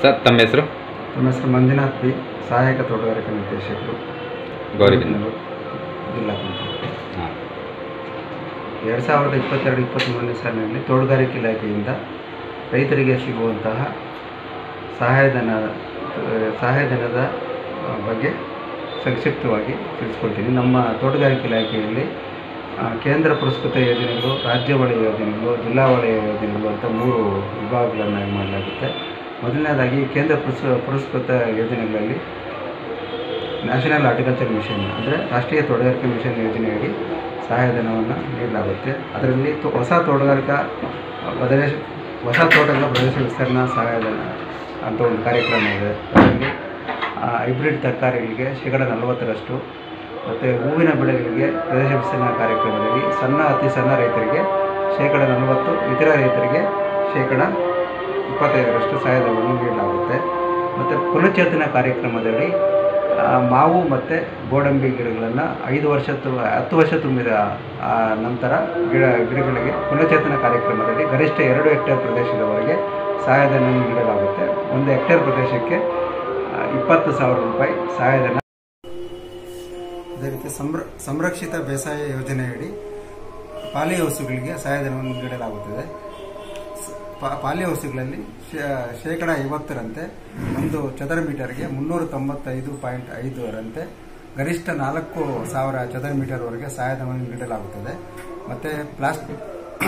Sir ತಮ್ಮ ಹೆಸರು ನಮ್ಮ ಹೆಸರು ಮಂಜುನಾಥ್ ಪಿ ಸಹಾಯಕ ತೋಟಗಾರಿಕಾ ನಿರ್ದೇಶಕರು ಗೌರಿಬಿದನೂರು ಜಿಲ್ಲಾ ಪಂಚಾಯತ್ ಹಾಂ ಎರಡು ಸಾವಿರದ ಇಪ್ಪತ್ತೆರಡು ಇಪ್ಪತ್ತ್ಮೂರನೇ ಸಾಲಿನಲ್ಲಿ ತೋಟಗಾರಿಕೆ ಇಲಾಖೆಯಿಂದ ರೈತರಿಗೆ ಸಿಗುವಂತಹ ಸಹಾಯಧನ ಸಹಾಯಧನದ ಆ, ಬಗ್ಗೆ ಸಂಕ್ಷಿಪ್ತವಾಗಿ ತಿಳಿಸ್ಕೊಡ್ತೀನಿ ನಮ್ಮ ತೋಟಗಾರಿಕೆ ಇಲಾಖೆಯಲ್ಲಿ ಆ, ಕೇಂದ್ರ ಪುರಸ್ಕೃತ ಯೋಜನೆಗಳು ರಾಜ್ಯ ವಲಯ ಯೋಜನೆಗಳು ಜಿಲ್ಲಾ ವಲಯ ಯೋಜನೆಗಳು ಅಂತ ಮೂರು ವಿಭಾಗಗಳನ್ನಾಗಿ ಮಾಡಲಾಗುತ್ತೆ ಮೊದಲನೇದಾಗಿ ಕೇಂದ್ರ ಪುರಸ್ ಪುರಸ್ಕೃತ ಯೋಜನೆಗಳಲ್ಲಿ ನ್ಯಾಷನಲ್ ಹಾರ್ಟಿಕಲ್ಚರ್ ಮಿಷನ್ ಅಂದರೆ ರಾಷ್ಟ್ರೀಯ ತೋಟಗಾರಿಕೆ ಮಿಷನ್ ಯೋಜನೆಯಡಿ ಸಹಾಯಧನವನ್ನು ನೀಡಲಾಗುತ್ತೆ ಅದರಲ್ಲಿ ತೋ ಹೊಸ ತೋಟಗಾರಿಕಾ ಪ್ರದೇಶ ಹೊಸ ತೋಟಗಳ ಪ್ರದೇಶ ವಿಸ್ತರಣಾ ಸಹಾಯಧನ ಅಂತ ಒಂದು ಕಾರ್ಯಕ್ರಮ ಇದೆ ಅದರಲ್ಲಿ ಆ, ಹೈಬ್ರಿಡ್ ತರಕಾರಿಗಳಿಗೆ ಶೇಕಡ ನಲವತ್ತರಷ್ಟು ಮತ್ತು ಹೂವಿನ ಬೆಳೆಗಳಿಗೆ ಪ್ರದೇಶ ವಿಸ್ತರಣಾ ಕಾರ್ಯಕ್ರಮದಲ್ಲಿ ಸಣ್ಣ ಅತಿ ಸಣ್ಣ ರೈತರಿಗೆ ಶೇಕಡ ನಲವತ್ತು ಇತರ ರೈತರಿಗೆ ಶೇಕಡ ಇಪ್ಪತ್ತೈದರಷ್ಟು ಸಹಾಯಧನವನ್ನು ನೀಡಲಾಗುತ್ತೆ ಮತ್ತು ಪುನಶ್ಚೇತನ ಕಾರ್ಯಕ್ರಮದಲ್ಲಿ ಆ, ಮಾವು ಮತ್ತು ಗೋಡಂಬಿ ಗಿಡಗಳನ್ನು ಐದು ವರ್ಷ ತು ಹತ್ತು ವರ್ಷ ತುಂಬಿದ ಆ, ನಂತರ ಗಿಡ ಗಿಡಗಳಿಗೆ ಪುನಶ್ಚೇತನ ಕಾರ್ಯಕ್ರಮದಲ್ಲಿ ಗರಿಷ್ಠ ಎರಡು ಹೆಕ್ಟೇರ್ ಪ್ರದೇಶದವರೆಗೆ ಸಹಾಯಧನ ನೀಡಲಾಗುತ್ತೆ ಒಂದು ಹೆಕ್ಟೇರ್ ಪ್ರದೇಶಕ್ಕೆ ಆ, ಇಪ್ಪತ್ತು ಸಾವಿರ ರೂಪಾಯಿ ಸಹಾಯಧನ ಅದೇ ರೀತಿ ಸಂರ ಸಂರಕ್ಷಿತ ಬೇಸಾಯ ಯೋಜನೆಯಡಿ ಪಾಲಿ ಹೌಸುಗಳಿಗೆ ಸಹಾಯಧನವನ್ನು ನೀಡಲಾಗುತ್ತದೆ ಸ- ಪಾ- ಪಾಲಿ ಹೌಸುಗಳಲ್ಲಿ ಶೇ- ಶೇಕಡ ಐವತ್ತರಂತೆ ಒಂದು ಚದರ ಮೀಟರ್ಗೆ ಮುನ್ನೂರ ತೊಂಬತ್ತೈದು ಪಾಯಿಂಟ್ ಐದರಂತೆ ಗರಿಷ್ಠ ನಾಲ್ಕು ಸಾವಿರ ಚದರ ಮೀಟರ್ವರೆಗೆ ಸಹಾಯಧನವನ್ನು ನೀಡಲಾಗುತ್ತದೆ ಮತ್ತು ಪ್ಲಾಸ್ಟಿಕ್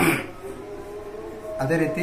ಅದೇ ರೀತಿ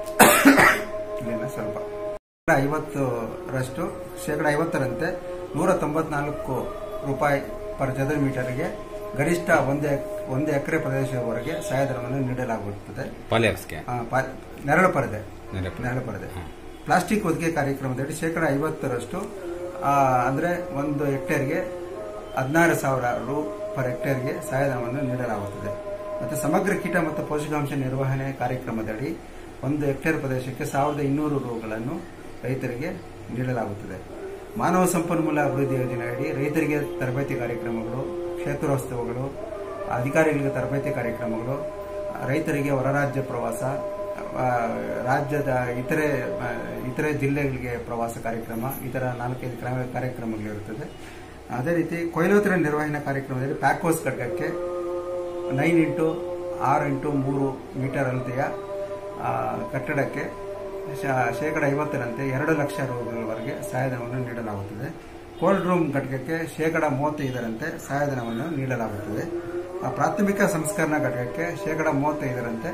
ಇಲ್ಲಿನ ಸ್ವಲ್ಪ ಶೇಕಡ ಐವತ್ತರಷ್ಟು ಶೇಕಡ ಐವತ್ತರಂತೆ ನೂರ ತೊಂಬತ್ನಾಲ್ಕು ರೂಪಾಯಿ ಪರ್ ಚದರ ಮೀಟರ್ಗೆ ಗರಿಷ್ಠ ಒಂದು ಎಕ್- ಒಂದು ಎಕರೆ ಪ್ರದೇಶದವರೆಗೆ ಸಹಾಯಧನವನ್ನು ನೀಡಲಾಗುತ್ತದೆ ಪಾಲಿಯಾಕ್ಸ್ಗೆ ಆ, ಪಾ- ನೆರಳು ಪರದೆ ನೆರಳು. ನೆರಳು ಪರದೆ ಪ್ಲಾಸ್ಟಿಕ್ ಹೊದಿಕೆ ಕಾರ್ಯಕ್ರಮದಡಿ ಶೇಕಡ ಐವತ್ತರಷ್ಟು ಆ, ಅಂದ್ರೆ ಒಂದು ಹೆಕ್ಟೇರ್ಗೆ ಹದಿನಾರು ಸಾವಿರ ರು ಪರ್ ಹೆಕ್ಟೇರ್ಗೆ ಸಹಾಯಧನವನ್ನು ನೀಡಲಾಗುತ್ತದೆ ಮತ್ತು ಸಮಗ್ರ ಕೀಟ ಮತ್ತು ಪೋಷಕಾಂಶ ನಿರ್ವಹಣೆ ಕಾರ್ಯಕ್ರಮದಡಿ ಒಂದು ಹೆಕ್ಟೇರ್ ಪ್ರದೇಶಕ್ಕೆ ಸಾವಿರದ ಇನ್ನೂರು ರುಗಳನ್ನು ರೈತರಿಗೆ ನೀಡಲಾಗುತ್ತದೆ ಮಾನವ ಸಂಪನ್ಮೂಲ ಅಭಿವೃದ್ಧಿ ಯೋಜನೆಯಡಿ ರೈತರಿಗೆ ತರಬೇತಿ ಕಾರ್ಯಕ್ರಮಗಳು ಕ್ಷೇತ್ರೋತ್ಸವಗಳು ಅಧಿಕಾರಿಗಳಿಗೆ ತರಬೇತಿ ಕಾರ್ಯಕ್ರಮಗಳು ರೈತರಿಗೆ ಹೊರರಾಜ್ಯ ಪ್ರವಾಸ ಆ, ರಾಜ್ಯದ ಇತರೆ ಆ, ಇತರೆ ಜಿಲ್ಲೆಗಳಿಗೆ ಪ್ರವಾಸ ಕಾರ್ಯಕ್ರಮ ಈ ಥರ ನಾಲ್ಕೈದು ಕ್ರಮ- ಕಾರ್ಯಕ್ರಮಗಳಿರುತ್ತದೆ ಅದೇ ರೀತಿ ಕೊಯ್ಲೋತ್ತರ ನಿರ್ವಹಣಾ ಕಾರ್ಯಕ್ರಮದಲ್ಲಿ ಪ್ಯಾಕೋಸ್ ಘಟಕಕ್ಕೆ ನೈನ್ ಇಂಟು ಆರು ಇಂಟು ಮೂರು ಮೀಟರ್ ಅಳತೆಯ ಆ, ಕಟ್ಟಡಕ್ಕೆ ಶ- ಶೇಕಡ ಐವತ್ತರಂತೆ ಎರಡು ಲಕ್ಷ ರೂಗಳವರೆಗೆ ಸಹಾಯಧನವನ್ನು ನೀಡಲಾಗುತ್ತದೆ ಕೋಲ್ಡ್ ರೂಮ್ ಘಟಕಕ್ಕೆ ಶೇಕಡ ಮೂವತ್ತೈದರಂತೆ ಸಹಾಯಧನವನ್ನು ನೀಡಲಾಗುತ್ತದೆ ಆ, ಪ್ರಾಥಮಿಕ ಸಂಸ್ಕರಣಾ ಘಟಕಕ್ಕೆ ಶೇಕಡ ಮೂವತ್ತೈದರಂತೆ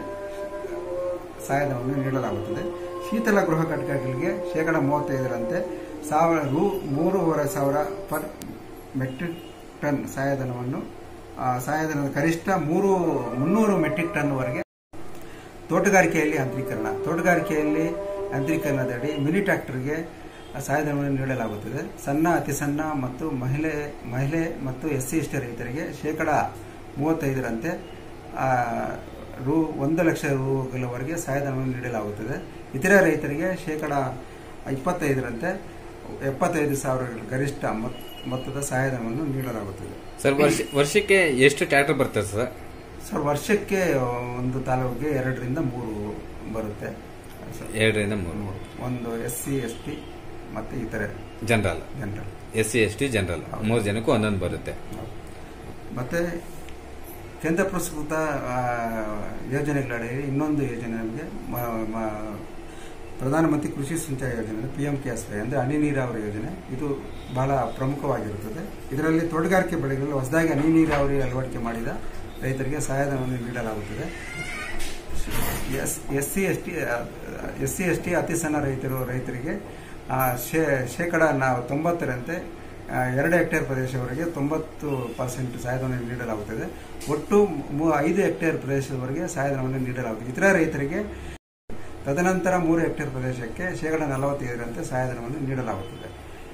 ಸಹಾಯಧನವನ್ನು ನೀಡಲಾಗುತ್ತದೆ ಶೀತಲ ಗೃಹ ಘಟಕಗಳಿಗೆ ಶೇಕಡ ಮೂವತ್ತೈದರಂತೆ ಸಾವಿರ ರು ಮೂರುವರೆ ಸಾವಿರ ಪರ್ ಮೆಟ್ರಿಕ್ ಟನ್ ಸಹಾಯಧನವನ್ನು ಆ, ಸಹಾಯಧನದ ಗರಿಷ್ಠ ಮೂರು ಮುನ್ನೂರು ಮೆಟ್ರಿಕ್ ಟನ್ವರೆಗೆ ತೋಟಗಾರಿಕೆಯಲ್ಲಿ ಯಾಂತ್ರೀಕರಣ ತೋಟಗಾರಿಕೆಯಲ್ಲಿ ಯಾಂತ್ರೀಕರಣದಡಿ ಮಿನಿ ಟ್ರ್ಯಾಕ್ಟರ್ಗೆ ಸಹಾಯಧನವನ್ನು ನೀಡಲಾಗುತ್ತದೆ ಸಣ್ಣ ಅತಿ ಸಣ್ಣ ಮತ್ತು ಮಹಿಳೆ ಮಹಿಳೆ ಮತ್ತು ಎಸ್ ಸಿ ಎಸ್ ಟಿ ರೈತರಿಗೆ ಶೇಕಡ ಮೂವತ್ತೈದರಂತೆ ಆ, ರು ಒಂದು ಲಕ್ಷ ರೂಗಳವರೆಗೆ ಸಹಾಯಧನವನ್ನು ನೀಡಲಾಗುತ್ತದೆ ಇತರ ರೈತರಿಗೆ ಶೇಕಡ ಇಪ್ಪತ್ತೈದರಂತೆ ಎಪ್ಪತ್ತೈದು ಸಾವಿರ ಗರಿಷ್ಠ ಮೊತ್- ಮೊತ್ತದ ಸಹಾಯಧನವನ್ನು ನೀಡಲಾಗುತ್ತದೆ ಸರ್ ವರ್ಷ ವರ್ಷಕ್ಕೆ ಎಷ್ಟು ಟ್ರ್ಯಾಕ್ಟರ್ ಬರ್ತದೆ ಸರ್ ಸರ್ ವರ್ಷಕ್ಕೆ ಒಂದು ತಾಲೂಕಿಗೆ ಎರಡರಿಂದ ಮೂರು ಬರುತ್ತೆ ಸರ್. ಎರಡರಿಂದ ಮೂರು ಒಂದು ಎಸ್ ಸಿ ಎಸ್ ಟಿ ಮತ್ತು ಇತರೆ general general S C S T general ಮೂರು ಜನಕ್ಕೂ ಒಂದೊಂದು ಬರುತ್ತೆ ಮತ್ತೆ ಕೇಂದ್ರ ಪುರಸ್ಕೃತ ಆ, ಯೋಜನೆಗಳಡಿ ಇನ್ನೊಂದು ಯೋಜನೆ ನಮಗೆ ಮ- ಮ- ಪ್ರಧಾನಮಂತ್ರಿ ಕೃಷಿ ಸಿಂಚಾಯಿ ಯೋಜನೆ P M K S Y ಅಂದರೆ ಹನಿ ನೀರಾವರಿ ಯೋಜನೆ ಇದು ಬಹಳ ಪ್ರಮುಖವಾಗಿರುತ್ತದೆ ಇದರಲ್ಲಿ ತೋಟಗಾರಿಕೆ ಬೆಳೆಗಳಲ್ಲಿ ಹೊಸದಾಗಿ ಹನಿ ನೀರಾವರಿ ಅಳವಡಿಕೆ ಮಾಡಿದ ರೈತರಿಗೆ ಸಹಾಯಧನವನ್ನು ನೀಡಲಾಗುತ್ತದೆ S S C S T S C S T ಅತಿ ಸಣ್ಣ ರೈತರು ರೈತರಿಗೆ ಆ, ಶೇ- ಶೇಕಡ ನಾವು ತೊಂಬತ್ತರಂತೆ ಆ, ಎರಡು ಹೆಕ್ಟೇರ್ ಪ್ರದೇಶವರೆಗೆ ತೊಂಬತ್ತು ಪರ್ಸೆಂಟ್ ಸಹಾಯಧನ ನೀಡಲಾಗುತ್ತದೆ ಒಟ್ಟು ಮೂ- ಐದು ಹೆಕ್ಟೇರ್ ಪ್ರದೇಶದವರೆಗೆ ಸಹಾಯಧನವನ್ನು ನೀಡಲಾಗುತ್ತದೆ ಇತರ ರೈತರಿಗೆ ತದನಂತರ ಮೂರು ಹೆಕ್ಟೇರ್ ಪ್ರದೇಶಕ್ಕೆ ಶೇಕಡ ನಲವತ್ತೈದರಂತೆ ಸಹಾಯಧನವನ್ನು ನೀಡಲಾಗುತ್ತದೆ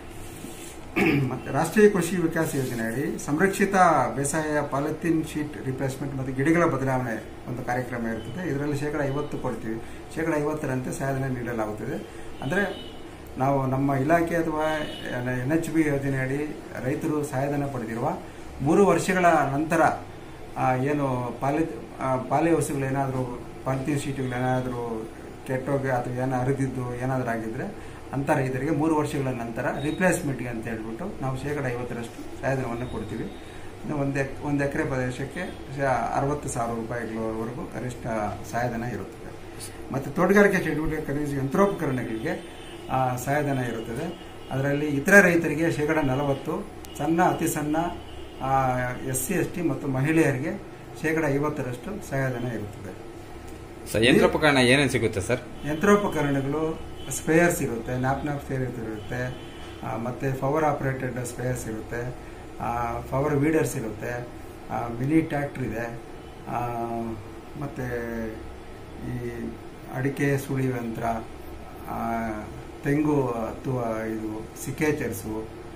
ಮತ್ತು ರಾಷ್ಟ್ರೀಯ ಕೃಷಿ ವಿಕಾಸ ಯೋಜನೆಯಡಿ ಸಂರಕ್ಷಿತ ಬೇಸಾಯ ಪಾಲಿಥಿನ್ ಶೀಟ್ ರಿಪ್ಲೇಸ್ಮೆಂಟ್ ಮತ್ತು ಗಿಡಗಳ ಬದಲಾವಣೆ ಒಂದು ಕಾರ್ಯಕ್ರಮ ಇರುತ್ತದೆ ಇದರಲ್ಲಿ ಶೇಕಡ ಐವತ್ತು ಕೊಡ್ತೀವಿ ಶೇಕಡ ಐವತ್ತರಂತೆ ಸಹಾಯಧನ ನೀಡಲಾಗುತ್ತದೆ ಅಂದರೆ ನಾವು ನಮ್ಮ ಇಲಾಖೆ ಅಥವಾ ಎನ್ ಎಚ್ ಬಿ ಯೋಜನೆಯಡಿ ರೈತರು ಸಹಾಯಧನ ಪಡೆದಿರುವ ಮೂರು ವರ್ಷಗಳ ನಂತರ ಆ, ಏನು ಪಾಲಿ ಆ, ಪಾಲಿ ಹೌಸ್ಗಳೇನಾದರೂ ಪಾಲಿಥೀನ್ ಶೀಟ್ಗಳೇನಾದರೂ ಕೆಟ್ಟೋಗಿ ಅಥವಾ ಏನೋ ಹರಿದಿದ್ದು ಏನಾದರೂ ಆಗಿದ್ರೆ ಅಂತ ರೈತರಿಗೆ ಮೂರು ವರ್ಷಗಳ ನಂತರ ರಿಪ್ಲೇಸ್ಮೆಂಟ್ಗೆ ಅಂತ ಹೇಳ್ಬಿಟ್ಟು ನಾವು ಶೇಕಡ ಐವತ್ತರಷ್ಟು ಸಹಾಯಧನವನ್ನು ಕೊಡ್ತೀವಿ ಇನ್ನು ಒಂದು ಎಕ್ ಒಂದು ಎಕರೆ ಪ್ರದೇಶಕ್ಕೆ ಶ- ಅರವತ್ತು ಸಾವಿರ ರೂಪಾಯಿಗಳವರೆಗೂ ಗರಿಷ್ಠ ಸಹಾಯಧನ ಇರುತ್ತದೆ ಮತ್ತು ತೋಟಗಾರಿಕೆ ಚಟುವಟಿಕೆ ಖರೀದಿಸಿ ಯಂತ್ರೋಪಕರಣಗಳಿಗೆ ಆ, ಸಹಾಯಧನ ಇರುತ್ತದೆ ಅದರಲ್ಲಿ ಇತರ ರೈತರಿಗೆ ಶೇಕಡ ನಲವತ್ತು ಸಣ್ಣ ಅತಿ ಸಣ್ಣ ಎಸ್ ಸಿ ಎಸ್ ಟಿ ಮತ್ತು ಮಹಿಳೆಯರಿಗೆ ಶೇಕಡ ಐವತ್ತರಷ್ಟು ಸಹಾಯಧನ ಇರುತ್ತದೆ ಸರ್ ಯಂತ್ರೋಪಕರಣ ಏನೇನು ಸಿಗುತ್ತೆ ಸರ್ ಯಂತ್ರೋಪಕರಣಗಳು ಸ್ಪೇಯರ್ಸ್ ಇರುತ್ತೆ ನ್ಯಾಪ್ ನ್ಯಾಪ್ ಸ್ಪೇಯರ್ಸ್ ಇರುತ್ತೆ ಆ, ಮತ್ತೆ ಪವರ್ ಆಪರೇಟೆಡ್ ಸ್ಪೇಯರ್ಸ್ ಇರುತ್ತೆ ಪವರ್ ವೀಡರ್ಸ್ ಇರುತ್ತೆ ಮಿನಿ ಟ್ಯಾಕ್ಟ್ರ್ ಇದೆ ಆ, ಮತ್ತೆ ಈ ಅಡಿಕೆ ಸುಳಿಯುವ ಯಂತ್ರ ಆ, ತೆಂಗು ಹತ್ತುವ ಇದು ಸಿಕೇಚರ್ಸು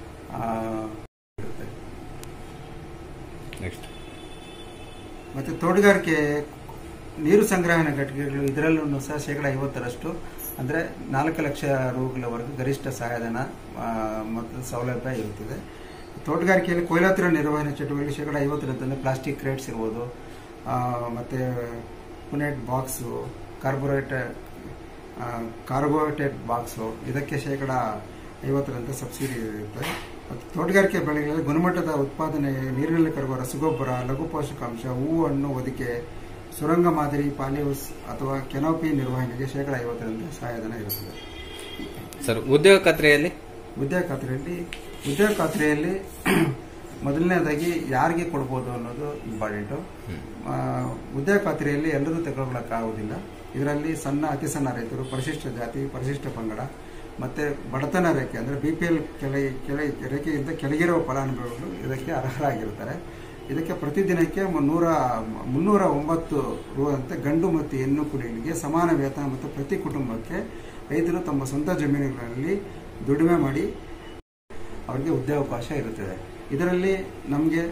ಇರುತ್ತೆ ನೆಕ್ಸ್ಟ್ ಮತ್ತು ತೋಟಗಾರಿಕೆ ನೀರು ಸಂಗ್ರಹಣಾ ಘಟಕಗಳು ಇದರಲ್ಲೂ ಸಹ ಶೇಕಡ ಐವತ್ತರಷ್ಟು ಅಂದರೆ ನಾಲ್ಕು ಲಕ್ಷ ರೂಗಳವರೆಗೂ ಗರಿಷ್ಠ ಸಹಾಯಧನ ಆ, ಮತ್ತು ಸೌಲಭ್ಯ ಇರುತ್ತದೆ ತೋಟಗಾರಿಕೆಯಲ್ಲಿ ಕೊಯ್ಲಾತ್ರ ನಿರ್ವಹಣೆ ಚಟುವಟಿಕೆ ಶೇಕಡ ಐವತ್ತರಂತಂದರೆ ಪ್ಲಾಸ್ಟಿಕ್ ಕ್ರೇಟ್ಸ್ ಇರ್ಬೋದು ಆ, ಮತ್ತೆ punnet box corrugated corrugated box ಇದಕ್ಕೆ ಶೇಕಡ ಐವತ್ತರಂತೆ ಸಬ್ಸಿಡಿ ಇರುತ್ತೆ ಮತ್ತು ತೋಟಗಾರಿಕೆ ಬೆಳೆಗಳಲ್ಲಿ ಗುಣಮಟ್ಟದ ಉತ್ಪಾದನೆ ನೀರಿನಲ್ಲಿ ಕರಗುವ ರಸಗೊಬ್ಬರ ಲಘು ಪೋಷಕಾಂಶ ಹೂವು ಹಣ್ಣು ಹೊದಿಕೆ ಸುರಂಗ ಮಾದರಿ ಪಾಲಿಹೌಸ್ ಅಥವಾ ಕೆನೋಪಿ ನಿರ್ವಹಣೆಗೆ ಶೇಕಡ ಐವತ್ತರಂತೆ ಸಹಾಯಧನ ಇರುತ್ತದೆ ಸರ್ ಉದ್ಯೋಗ ಖಾತ್ರಿಯಲ್ಲಿ ಉದ್ಯೋಗ ಖಾತ್ರಿಯಲ್ಲಿ ಉದ್ಯೋಗ ಖಾತ್ರಿಯಲ್ಲಿ ಮೊದಲನೇದಾಗಿ ಯಾರಿಗೆ ಕೊಡ್ಬೋದು ಅನ್ನೋದು ಇಂಪಾರ್ಟೆಂಟು ಆ, ಉದ್ಯೋಗ ಖಾತ್ರಿಯಲ್ಲಿ ಎಲ್ಲರೂ ತಗೊಳ್ಳೋಕ್ಕಾಗೋದಿಲ್ಲ ಇದರಲ್ಲಿ ಸಣ್ಣ ಅತಿ ಸಣ್ಣ ರೈತರು ಪರಿಶಿಷ್ಟ ಜಾತಿ ಪರಿಶಿಷ್ಟ ಪಂಗಡ ಮತ್ತೆ ಬಡತನ ರೇಖೆ ಅಂದರೆ ಬಿ ಪಿ ಎಲ್ ಕೆಳ ಕೆಳ ರೇಖೆಗಿಂತ ಕೆಳಗಿರುವ ಫಲಾನುಭವಿಗಳು ಇದಕ್ಕೆ ಅರ್ಹರಾಗಿರ್ತಾರೆ ಇದಕ್ಕೆ ಪ್ರತಿದಿನಕ್ಕೆ ಮುನ್ನೂರ ಮುನ್ನೂರ ಒಂಬತ್ತು ರು ಅಂತೆ ಗಂಡು ಮತ್ತು ಹೆಣ್ಣು ಕುಡಿಗಳಿಗೆ ಸಮಾನ ವೇತನ ಮತ್ತು ಪ್ರತಿ ಕುಟುಂಬಕ್ಕೆ ರೈತರು ತಮ್ಮ ಸ್ವಂತ ಜಮೀನುಗಳಲ್ಲಿ ದುಡಿಮೆ ಮಾಡಿ ಅವರಿಗೆ ಉದ್ಯೋಗಾವಕಾಶ ಇರುತ್ತದೆ ಇದರಲ್ಲಿ ನಮಗೆ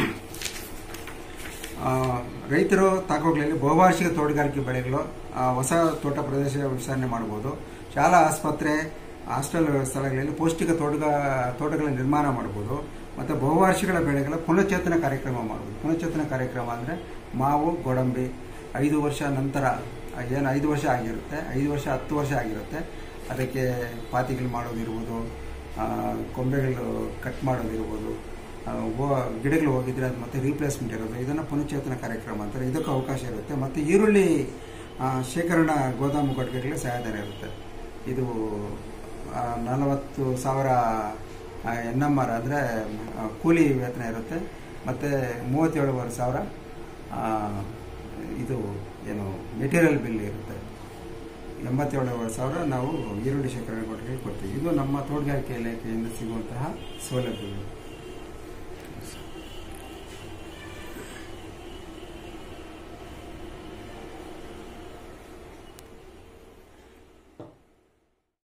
ಆ, ರೈತರು ತಾಕೋಗ್ಲಲ್ಲಿ ಬಹುವಾರ್ಷಿಕ ತೋಟಗಾರಿಕೆ ಬೆಳೆಗಳು ಆ, ಹೊಸ ತೋಟ ಪ್ರದೇಶ ವಿಸ್ತರಣೆ ಮಾಡಬಹುದು ಶಾಲಾ ಆಸ್ಪತ್ರೆ ಹಾಸ್ಟೆಲ್ ಸ್ಥಳಗಳಲ್ಲಿ ಪೌಷ್ಟಿಕ ತೋಟಗ ತೋಟಗಳ ನಿರ್ಮಾಣ ಮಾಡಬಹುದು ಮತ್ತು ಬಹುವಾರ್ಷಿಕ ಬೆಳೆಗಳ ಪುನಶ್ಚೇತನ ಕಾರ್ಯಕ್ರಮ ಮಾಡಬಹುದು ಪುನಶ್ಚೇತನ ಕಾರ್ಯಕ್ರಮ ಅಂದರೆ ಮಾವು ಗೋಡಂಬಿ ಐದು ವರ್ಷ ನಂತರ ಏನು ಐದು ವರ್ಷ ಆಗಿರುತ್ತೆ ಐದು ವರ್ಷ ಹತ್ತು ವರ್ಷ ಆಗಿರುತ್ತೆ ಅದಕ್ಕೆ ಪಾತಿಗಳು ಮಾಡೋದಿರ್ಬೋದು ಆ, ಕೊಂಬೆಗಳು ಕಟ್ ಮಾಡೋದಿರ್ಬೋದು ಆ, ಹೋ- ಗಿಡಗಳು ಹೋಗಿದ್ರೆ ಅದು ಮತ್ತೆ ರೀಪ್ಲೇಸ್ಮೆಂಟ್ ಇರೋದು ಇದನ್ನು ಪುನಶ್ಚೇತನ ಕಾರ್ಯಕ್ರಮ ಅಂತಾರೆ ಇದಕ್ಕೂ ಅವಕಾಶ ಇರುತ್ತೆ ಮತ್ತು ಈರುಳ್ಳಿ ಆ, ಶೇಖರಣಾ ಗೋದಾಮು ಘಟಕಗಳಿಗೆ ಸಹಾಯಧನ ಇರುತ್ತೆ ಇದು ಆ, ನಲವತ್ತು ಸಾವಿರ ಎನ್ ಎಮ್ ಆರ್ ಅಂದರೆ ಕೂಲಿ ವೇತನ ಇರುತ್ತೆ ಮತ್ತು ಮೂವತ್ತೇಳುವರೆ ಸಾವಿರ ಆ, ಇದು ಏನು ಮೆಟೀರಿಯಲ್ ಬಿಲ್ ಇರುತ್ತೆ ಎಂಬತ್ತೇಳುವರೆ ಸಾವಿರ ನಾವು ಈರುಳ್ಳಿ ಶೇಖರಣೆ ಕೊಟ್ಟಿಗೆ ಕೊಡ್ತೀವಿ ಇದು ನಮ್ಮ ತೋಟಗಾರಿಕೆ ಇಲಾಖೆಯಿಂದ ಸಿಗುವಂತಹ ಸೌಲಭ್ಯಗಳು